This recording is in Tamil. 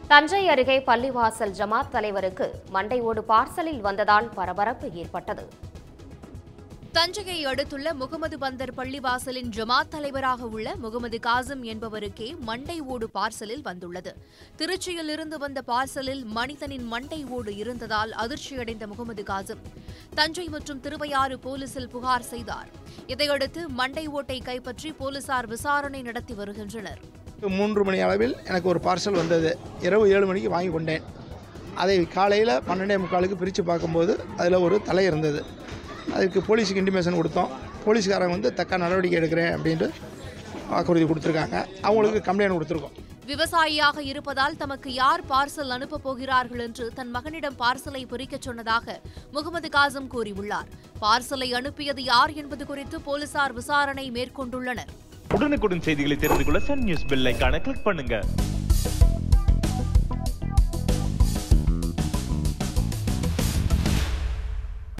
தஞ்சை அருகே பள்ளிவாசல் ஜமாத் தலைவருக்கு மண்டை ஓடு பார்சலில் வந்ததால் பரபரப்பு ஏற்பட்டது தஞ்சையை அடுத்துள்ள முகமது பந்தர் பள்ளிவாசலின் ஜமாத் தலைவராக உள்ள முகமது காசிம் என்பவருக்கே மண்டை ஓடு பார்சலில் வந்துள்ளது திருச்சியில் இருந்து வந்த பார்சலில் மனிதனின் மண்டை ஓடு இருந்ததால் அதிர்ச்சியடைந்த முகமது காசிம் தஞ்சை மற்றும் திருவையாறு போலீசில் புகார் செய்தார் இதையடுத்து மண்டை ஓட்டை கைப்பற்றி போலீசார் விசாரணை நடத்தி வருகின்றனர் மூன்று மணி அளவில் எனக்கு ஒரு பார்சல் வந்தது இரவு ஏழு மணிக்கு வாங்கி கொண்டேன் அதை காலையில் பன்னெண்டே முக்காலுக்கு பிரித்து பார்க்கும்போது அதில் ஒரு தலை இருந்தது அதுக்கு போலீஸுக்கு இன்டிமேஷன் கொடுத்தோம் போலீஸ்காரங்க வந்து தக்க நடவடிக்கை எடுக்கிறேன் அப்படின்ட்டு வாக்குறுதி கொடுத்துருக்காங்க அவங்களுக்கு கம்ப்ளைண்ட் கொடுத்துருக்கோம் விவசாயியாக இருப்பதால் தமக்கு யார் பார்சல் அனுப்பப் போகிறார்கள் என்று தன் மகனிடம் பார்சலை பிரிக்கச் சொன்னதாக முகமது காசிம் கூறியுள்ளார் பார்சலை அனுப்பியது யார் என்பது குறித்து போலீசார் விசாரணை மேற்கொண்டுள்ளனர் உடனுக்குடன் செய்திகளை தெரிந்து கொள்ள சன் நியூஸ் பெல் ஐகானை கிளிக் பண்ணுங்க